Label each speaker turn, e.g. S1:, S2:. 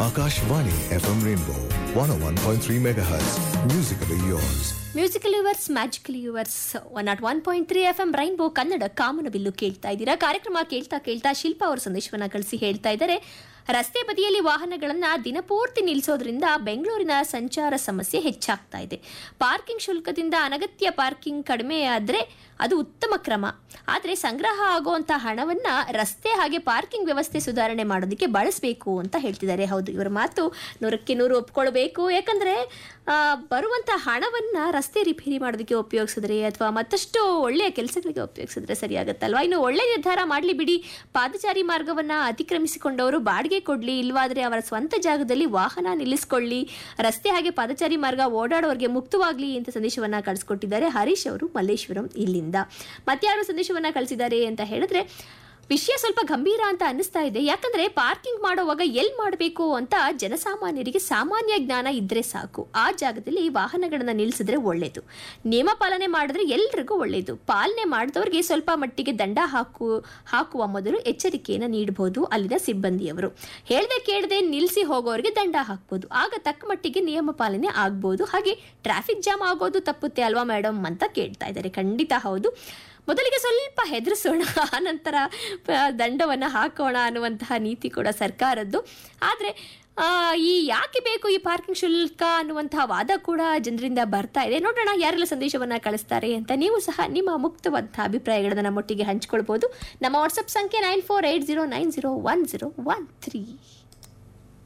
S1: Akashvani FM Rainbow 101.3 MHz. Musically yours.
S2: Musical yours magical yours one nought one point three F M rainbow Kannada ಕಾಮನಬಿಲ್ಲು ಕೇಳ್ತಾ ಇದ್ದೀರಾ ಕಾರ್ಯಕ್ರಮ ಕೇಳ್ತಾ ಕೇಳ್ತಾ ಶಿಲ್ಪಾ ಅವರ ಸಂದೇಶವನ್ನ ಕಳಿಸಿ ಹೇಳ್ತಾ ಇದ್ದಾರೆ ರಸ್ತೆ ಬದಿಯಲ್ಲಿ ವಾಹನಗಳನ್ನ ದಿನಪೂರ್ತಿ ನಿಲ್ಲಿಸೋದ್ರಿಂದ ಬೆಂಗಳೂರಿನ ಸಂಚಾರ ಸಮಸ್ಯೆ ಹೆಚ್ಚಾಗ್ತಾ ಇದೆ ಪಾರ್ಕಿಂಗ್ ಶುಲ್ಕದಿಂದ ಅನಗತ್ಯ ಪಾರ್ಕಿಂಗ್ ಕಡಿಮೆ ಆದರೆ ಅದು ಉತ್ತಮ ಕ್ರಮ ಆದರೆ ಸಂಗ್ರಹ ಆಗುವಂಥ ಹಣವನ್ನ ರಸ್ತೆ ಹಾಗೆ ಪಾರ್ಕಿಂಗ್ ವ್ಯವಸ್ಥೆ ಸುಧಾರಣೆ ಮಾಡೋದಕ್ಕೆ ಬಳಸಬೇಕು ಅಂತ ಹೇಳ್ತಿದ್ದಾರೆ ಹೌದು ಇವರ ಮಾತು ನೂರಕ್ಕೆ ನೂರು ಒಪ್ಕೊಳ್ಬೇಕು ಯಾಕಂದ್ರೆ ಆ, ಬರುವಂಥ ಹಣವನ್ನ ರಸ್ತೆ ರಿಪೇರಿ ಮಾಡೋದಕ್ಕೆ ಉಪಯೋಗಿಸಿದ್ರೆ ಅಥವಾ ಮತ್ತಷ್ಟು ಒಳ್ಳೆಯ ಕೆಲಸಗಳಿಗೆ ಉಪಯೋಗಿಸಿದ್ರೆ ಸರಿಯಾಗತ್ತಲ್ವಾ ಇನ್ನು ಒಳ್ಳೆ ನಿರ್ಧಾರ ಮಾಡಲಿ ಬಿಡಿ ಪಾದಚಾರಿ ಮಾರ್ಗವನ್ನ ಅತಿಕ್ರಮಿಸಿಕೊಂಡವರು ಬಾಡಿಗೆ ಕೊಡ್ಲಿ ಇಲ್ವಾದ್ರೆ ಅವರ ಸ್ವಂತ ಜಾಗದಲ್ಲಿ ವಾಹನ ನಿಲ್ಲಿಸ್ಕೊಳ್ಳಿ ರಸ್ತೆ ಹಾಗೆ ಪಾದಚಾರಿ ಮಾರ್ಗ ಓಡಾಡೋರಿಗೆ ಮುಕ್ತವಾಗ್ಲಿ ಅಂತ ಸಂದೇಶವನ್ನ ಕಳಿಸ್ಕೊಟ್ಟಿದ್ದಾರೆ ಹರೀಶ್ ಅವರು ಮಲ್ಲೇಶ್ವರಂ ಇಲ್ಲಿಂದ ಮತ್ಯಾರು ಸಂದೇಶವನ್ನ ಕಳಿಸಿದ್ದಾರೆ ಅಂತ ಹೇಳಿದ್ರೆ ವಿಷಯ ಸ್ವಲ್ಪ ಗಂಭೀರ ಅಂತ ಅನ್ನಿಸ್ತಾ ಇದೆ ಯಾಕಂದ್ರೆ ಪಾರ್ಕಿಂಗ್ ಮಾಡುವಾಗ ಎಲ್ಲಿ ಮಾಡಬೇಕು ಅಂತ ಜನಸಾಮಾನ್ಯರಿಗೆ ಸಾಮಾನ್ಯ ಜ್ಞಾನ ಇದ್ರೆ ಸಾಕು ಆ ಜಾಗದಲ್ಲಿ ವಾಹನಗಳನ್ನ ನಿಲ್ಲಿಸಿದ್ರೆ ಒಳ್ಳೇದು ನಿಯಮ ಪಾಲನೆ ಮಾಡಿದ್ರೆ ಎಲ್ರಿಗೂ ಒಳ್ಳೇದು ಪಾಲನೆ ಮಾಡಿದವ್ರಿಗೆ ಸ್ವಲ್ಪ ಮಟ್ಟಿಗೆ ದಂಡ ಹಾಕು ಹಾಕುವ ಮೊದಲು ಎಚ್ಚರಿಕೆಯನ್ನು ನೀಡಬಹುದು ಅಲ್ಲಿನ ಸಿಬ್ಬಂದಿಯವರು ಹೇಳ್ದೆ ಕೇಳದೆ ನಿಲ್ಲಿಸಿ ಹೋಗೋರಿಗೆ ದಂಡ ಹಾಕ್ಬೋದು ಆಗ ತಕ್ಕ ಮಟ್ಟಿಗೆ ನಿಯಮ ಪಾಲನೆ ಆಗ್ಬೋದು ಹಾಗೆ ಟ್ರಾಫಿಕ್ ಜಾಮ್ ಆಗೋದು ತಪ್ಪುತ್ತೆ ಅಲ್ವಾ ಮೇಡಮ್ ಅಂತ ಕೇಳ್ತಾ ಇದ್ದಾರೆ ಖಂಡಿತ ಹೌದು ಮೊದಲಿಗೆ ಸ್ವಲ್ಪ ಹೆದರಿಸೋಣ ಆನಂತರ ಪ- ದಂಡವನ್ನು ಹಾಕೋಣ ಅನ್ನುವಂತಹ ನೀತಿ ಕೂಡ ಸರ್ಕಾರದ್ದು ಆದರೆ ಈ ಯಾಕೆ ಬೇಕು ಈ ಪಾರ್ಕಿಂಗ್ ಶುಲ್ಕ ಅನ್ನುವಂತಹ ವಾದ ಕೂಡ ಜನರಿಂದ ಬರ್ತಾ ಇದೆ ನೋಡೋಣ ಯಾರೆಲ್ಲ ಸಂದೇಶವನ್ನು ಕಳಿಸ್ತಾರೆ ಅಂತ ನೀವು ಸಹ ನಿಮ್ಮ ಮುಕ್ತವಾದಂತಹ ಅಭಿಪ್ರಾಯಗಳನ್ನು ನಮ್ಮೊಟ್ಟಿಗೆ ಹಂಚ್ಕೊಳ್ಬೋದು ನಮ್ಮ ವಾಟ್ಸಪ್ ಸಂಖ್ಯೆ nine four eight zero nine zero one zero one three